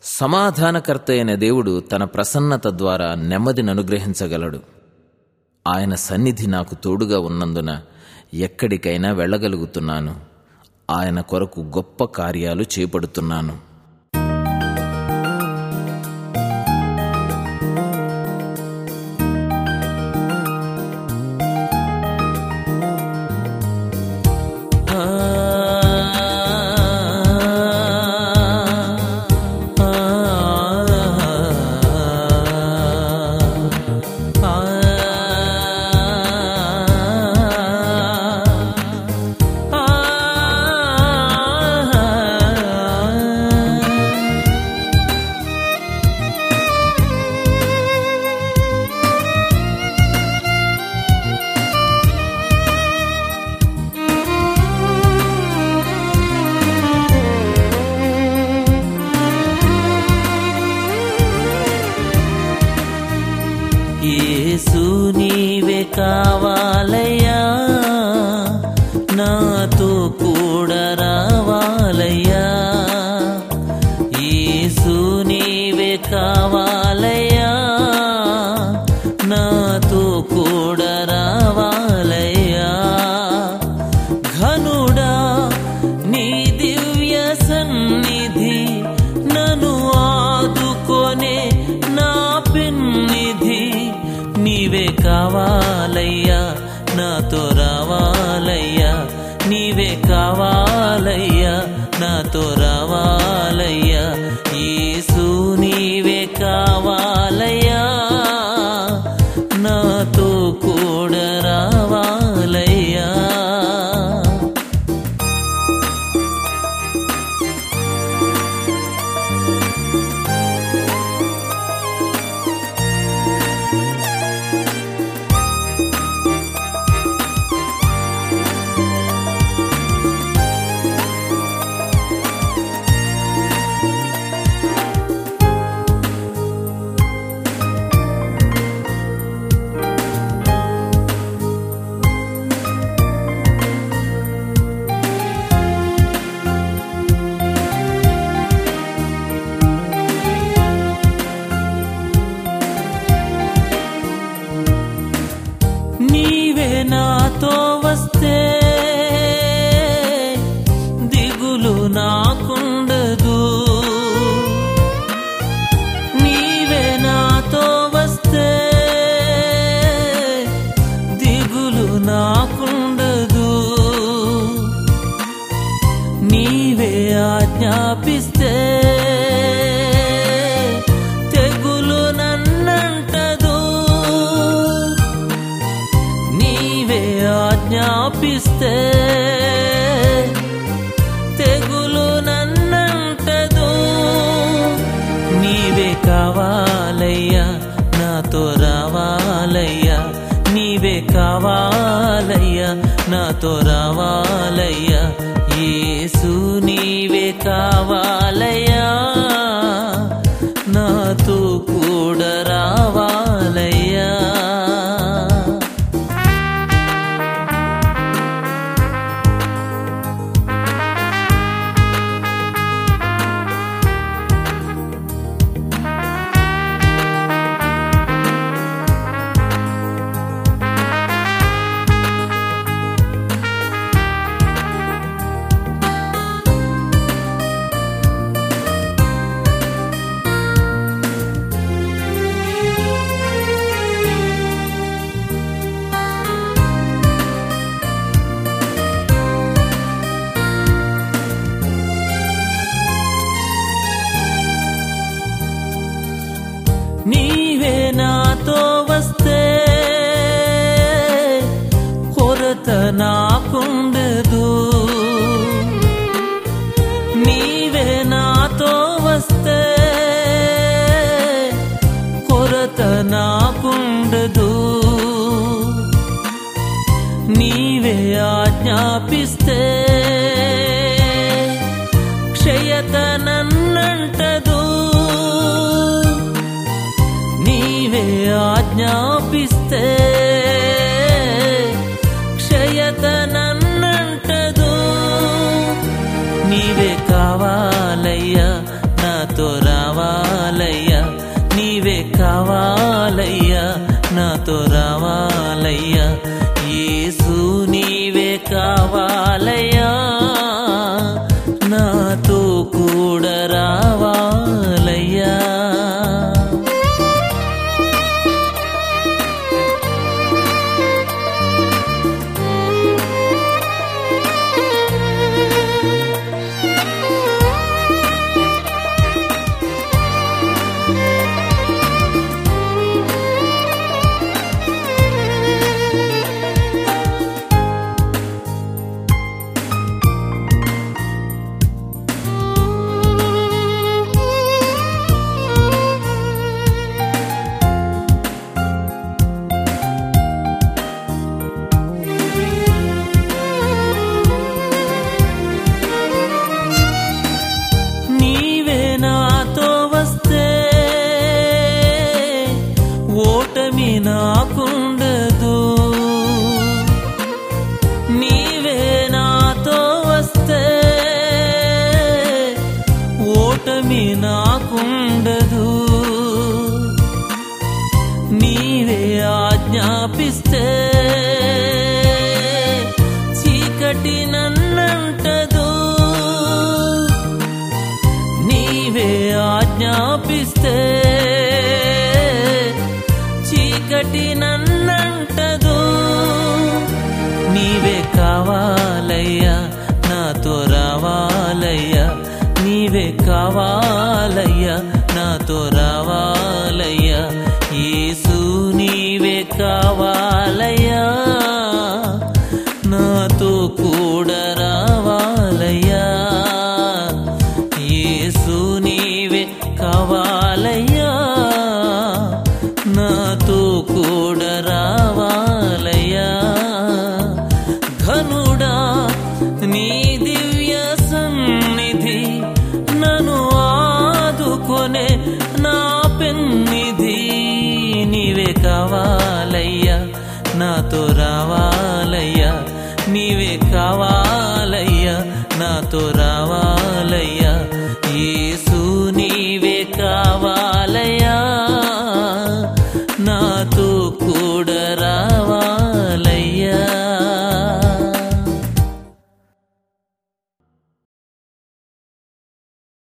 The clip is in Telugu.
సమాధానకర్త అయిన దేవుడు తన ప్రసన్నత ద్వారా నెమ్మదిని అనుగ్రహించగలడు ఆయన సన్నిధి నాకు తోడుగా ఉన్నందున ఎక్కడికైనా వెళ్ళగలుగుతున్నాను ఆయన కొరకు గొప్ప కార్యాలు చేపడుతున్నాను యేసు నీవే కావాలయ్యా నాతో కూడా రావాలయ్యా యేసు నీవే కావాలయ్యా నాతో కూడా రావాలయ్యా ఘనుడా నీ దివ్య సన్నిధి నన్ను ఆదుకొనే నా పెన్నిధి నీవే కావాలయ్యా నాతో రావాలయ్యా నీవే కావాలయ్యా నాతో రావాలయ్యా యేసు నీవే కావాలయ్యా నాతో కూడా రావాలయ్యా నీవే నాతో వస్తే దిగులు నాకుండదు నీవే నాతో వస్తే దిగులు నాకుండదు నీవే ఆజ్ఞాపిస్తే తెగులు నన్నంటదు నీవే ఆజ్ఞాపిస్తే తెగులు నన్నంటదు నీవే కావాలయ్యా నాతో రావాలయ్యా నీవే కావాలయ్యా నాతో రావాలయ్యా యేసు నీవే కావాలయ్యా నాతో కూడా రావాలయ్యా నీవే నాతో వస్తే కొరత నాకుండదు నీవే నాతో వస్తే కొరత నాకుండదు నీవే ఆజ్ఞాపిస్తే క్షయత నన్నంటదు నీవే ఆజ్ఞాపిస్తే క్షయత నన్నంటదు నీవే కావాలయ్యా నాతో రావా నాకుండదు నీవే ఆజ్ఞాపిస్తే చీకటి నన్నంటదు నీవే ఆజ్ఞాపిస్తే చీకటి నన్నంటదు నీవే కావాలయ్యా నాతో రావాలయ్యా నీవే కావాలయ్యా నాతో రావాలయ్యా యేసు నీవే కావాలయ్యా నాతో కూడా రావాలయ్యా యేసు నీవే కావాలయ్యా నాతో కూడా రావాలయ్యా ఘనుడా నీ దివ్య సన్నిధి నన్ను ఆదుకొనే నా పెన్నిధి నీవే కావాలయ్యా నాతో రావాలయ్యా నీవే కావాలయ్యా నాతో రావాలయ్యా యేసు నీవే